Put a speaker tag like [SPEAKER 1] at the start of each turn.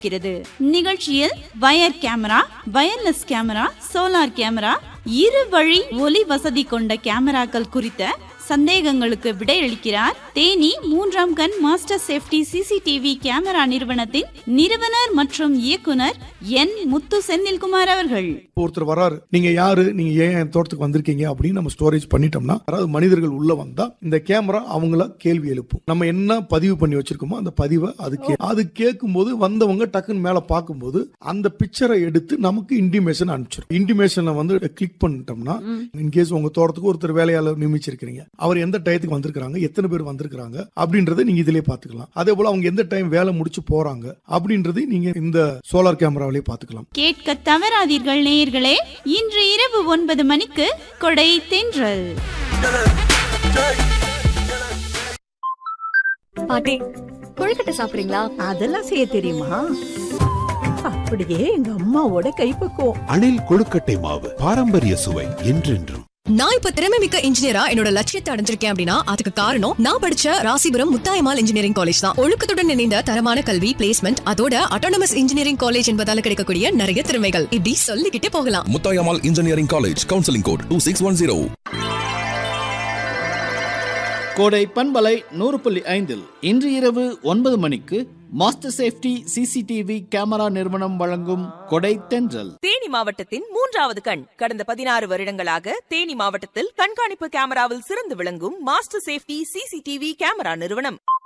[SPEAKER 1] இருக்கிறது நிகழ்ச்சியில் wire camera wireless camera solar camera இரு வழி ஒலி வசதி கொண்ட கேமராக்கள் குறித்த சந்தேகங்களுக்கு விடையளிக்கிறார் தேனி மூன்றாம் கண் மாஸ்டர் சேஃப்டி சிசிடிவி கேமரா நிறுவனத்தின் நிறுவனர் மற்றும் இயக்குனர் என் முத்து செந்தில்குமார் அவர்கள்
[SPEAKER 2] இப்போ ஒருத்தர் வராரு நீங்க யாரு நீங்க ஏன் என் தோட்டத்துக்கு வந்திருக்கீங்க அப்படின்னு நம்ம ஸ்டோரேஜ் பண்ணிட்டோம்னா யாராவது மனிதர்கள் உள்ள வந்தா இந்த கேமரா அவங்கள கேள்வி எழுப்பும் நம்ம என்ன பதிவு பண்ணி வச்சிருக்கோமோ அந்த பதிவை அது கே அது கேட்கும்போது வந்தவங்க டக்குன்னு மேல பார்க்கும்போது அந்த பிக்சரை எடுத்து நமக்கு இன்டிமேஷன் அனுப்பிச்சிடும் இன்டிமேஷனை வந்து கிளிக் பண்ணிட்டோம்னா இன்கேஸ் உங்க தோட்டத்துக்கு ஒருத்தர் வேலையாளர் நியமிச்சிருக்கிறீங்க அவர் எந்த டயத்துக்கு வந்திருக்காங்க எத்தனை பேர் வந்திருக்காங்க அப்படின்றத நீங்க இதிலே பாத்துக்கலாம் அதே போல அவங்க எந்த டைம் வேலை முடிச்சு போறாங்க அப்படின்றது நீங்க இந்த சோலார் கேமராவிலே பாத்துக்கலாம்
[SPEAKER 1] கேட்க தவறாதீர்கள் நேயர்களே இன்று இரவு ஒன்பது மணிக்கு கொடை தென்றல்
[SPEAKER 3] பாட்டி கொழுக்கட்டை சாப்பிடுறீங்களா
[SPEAKER 4] அதெல்லாம் செய்ய தெரியுமா அப்படியே எங்க அம்மாவோட கைப்பக்குவம்
[SPEAKER 5] அணில் கொழுக்கட்டை மாவு பாரம்பரிய சுவை என்றென்றும்
[SPEAKER 3] நான் இப்ப திறமை மிக்க இன்ஜினியரா என்னோட லட்சியத்தை அடைஞ்சிருக்கேன் அப்படின்னா அதுக்கு காரணம் நான் படிச்ச ராசிபுரம் முத்தாயமால் இன்ஜினியரிங் காலேஜ் தான் ஒழுக்கத்துடன் இணைந்த தரமான கல்வி பிளேஸ்மெண்ட் அதோட அட்டானமஸ் இன்ஜினியரிங் காலேஜ் என்பதால கிடைக்கக்கூடிய நிறைய திறமைகள் இப்படி சொல்லிக்கிட்டே போகலாம்
[SPEAKER 6] Muthayammal engineering college counselling code two six one zero
[SPEAKER 7] கோடை பண்பலை நூறு புள்ளி ஐந்தில் இன்று இரவு ஒன்பது மணிக்கு மாஸ்டர் சேஃப்டி சிசிடிவி கேமரா நிறுவனம் வழங்கும் கொடை தென்றல்
[SPEAKER 8] தேனி மாவட்டத்தின் மூன்றாவது கண் கடந்த பதினாறு வருடங்களாக தேனி மாவட்டத்தில் கண்காணிப்பு கேமராவில் சிறந்து விளங்கும் மாஸ்டர் சேஃப்டி சிசிடிவி கேமரா நிறுவனம்